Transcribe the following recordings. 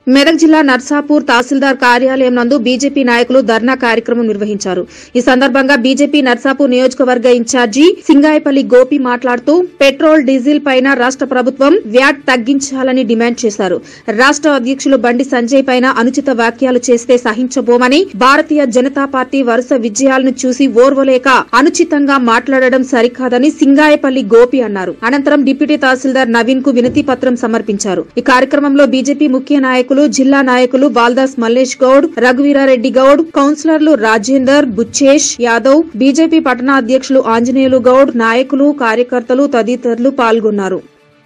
మెదక్ జిల్లా నర్సాపూర్ తహసీల్దార్ కార్యాలయం నందు బీజేపీ నాయకులు ధర్నా కార్యక్రమం నిర్వహించారు ఈ సందర్భంగా బీజేపీ నర్సాపూర్ నియోజకవర్గ ఇన్ఛార్జి సింగాయపల్లి గోపి మాట్లాడుతూ పెట్రోల్ డీజిల్ పైన రాష్ట ప్రభుత్వం వ్యాట్ తగ్గించాలని డిమాండ్ చేశారు రాష్ట అధ్యక్షులు బండి సంజయ్ పైన అనుచిత వ్యాఖ్యలు చేస్తే సహించబోమని భారతీయ జనతా పార్టీ వరుస విజయాలను చూసి ఓర్వలేక అనుచితంగా మాట్లాడడం సరికాదని సింగాయపల్లి గోపి అన్నారు అనంతరం డిప్యూటీ తహసీల్దార్ నవీన్ కు వినతి పత్రం సమర్పించారు ఈ కార్యక్రమంలో బీజేపీ ముఖ్య నాయకులు జిల్లా నాయకులు బాల్దాస్ మల్లేష్ గౌడ్ రఘువీరారెడ్డి గౌడ్ కౌన్సిలర్లు రాజేందర్ బుచ్చేష్ యాదవ్ బీజేపీ పట్టణ అధ్యక్షులు ఆంజనేయులు గౌడ్ నాయకులు కార్యకర్తలు తదితరులు పాల్గొన్నారు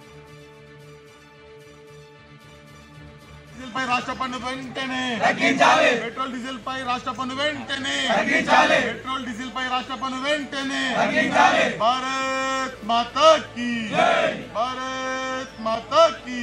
డీజిల్ పై రాష్ట్ర పన్ను వెంటనే తగ్గించాలి పెట్రోల్ డీజిల్ పై రాష్ట్ర పన్ను వెంటనే తగ్గించాలి పెట్రోల్ డీజిల్ పై రాష్ట్ర పన్ను వెంటనే తగ్గించాలి భారత్ మాతా కీ భారత్ మాతా కీ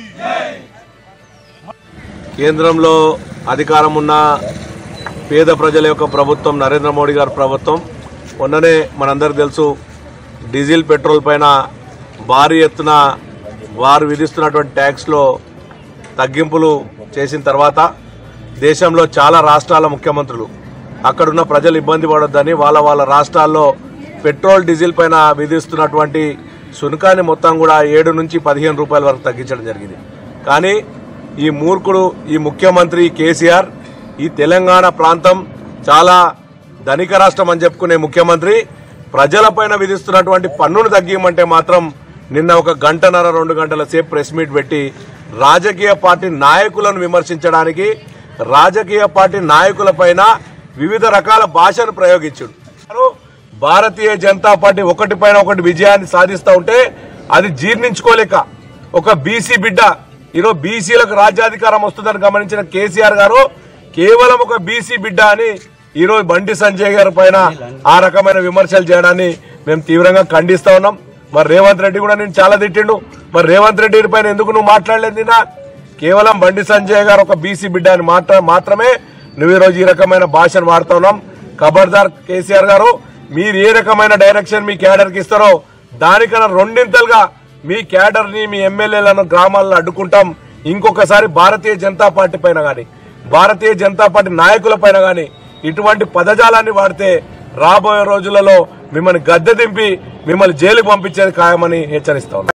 కేంద్రంలో అధికారం ఉన్న పేద ప్రజల యొక్క ప్రభుత్వం నరేంద్ర మోడీ గారి ప్రభుత్వం మొన్ననే మనందరికి తెలుసు డీజిల్ పెట్రోల్ పైన భారీ ఎత్తున వారు విధిస్తున్నటువంటి ట్యాక్స్లో తగ్గింపులు చేసిన తర్వాత దేశంలో చాలా రాష్ట్రాల ముఖ్యమంత్రులు అక్కడున్న ప్రజలు ఇబ్బంది పడొద్దని వాళ్ళ వాళ్ళ రాష్ట్రాల్లో పెట్రోల్ డీజిల్ పైన విధిస్తున్నటువంటి సునకాన్ని మొత్తం కూడా ఏడు నుంచి పదిహేను రూపాయల వరకు తగ్గించడం జరిగింది కానీ ఈ మూర్ఖుడు ఈ ముఖ్యమంత్రి కేసీఆర్ ఈ తెలంగాణ ప్రాంతం చాలా ధనిక రాష్ట్రం అని చెప్పుకునే ముఖ్యమంత్రి ప్రజలపైన విధిస్తున్నటువంటి పన్నును తగ్గియమంటే మాత్రం నిన్న ఒక గంటన్నర రెండు గంటల సేపు ప్రెస్ మీట్ పెట్టి రాజకీయ పార్టీ నాయకులను విమర్శించడానికి రాజకీయ పార్టీ నాయకులపైన వివిధ రకాల భాషను ప్రయోగించాడు భారతీయ జనతా పార్టీ ఒకటి పైన ఒకటి విజయాన్ని సాధిస్తూ ఉంటే అది జీర్ణించుకోలేక ఒక బీసీ బిడ్డ ఈరోజు బీసీలకు రాజ్యాధికారం వస్తుందని గమనించిన కేసీఆర్ గారు కేవలం ఒక బీసీ బిడ్డ అని ఈరోజు బండి సంజయ్ గారి పైన ఆ రకమైన విమర్శలు చేయడాన్ని మేము తీవ్రంగా ఖండిస్తా ఉన్నాం మరి రేవంత్ రెడ్డి కూడా నేను చాలా తిట్టిండు మరి రేవంత్ రెడ్డి పైన ఎందుకు నువ్వు మాట్లాడలేదు నిన్న కేవలం బండి సంజయ్ గారు ఒక బీసీ బిడ్డ అని మాట్లా మాత్రమే నువ్వు ఈరోజు ఈ రకమైన భాషను వాడుతా ఉన్నాం ఖబర్దార్ కేసీఆర్ గారు మీరు ఏ రకమైన డైరెక్షన్ మీ క్యాడర్ కి ఇస్తారో దానికన్నా రెండింతలుగా మీ క్యాడర్ ని మీ ఎమ్మెల్యేలను గ్రామాల్లో అడ్డుకుంటాం ఇంకొకసారి భారతీయ జనతా పార్టీ పైన గాని భారతీయ జనతా పార్టీ నాయకుల పైన గాని ఇటువంటి పదజాలాన్ని వాడితే రాబోయే రోజులలో మిమ్మల్ని గద్దె దింపి మిమ్మల్ని జైలుకు పంపించేది ఖాయమని హెచ్చరిస్తా ఉన్నాం.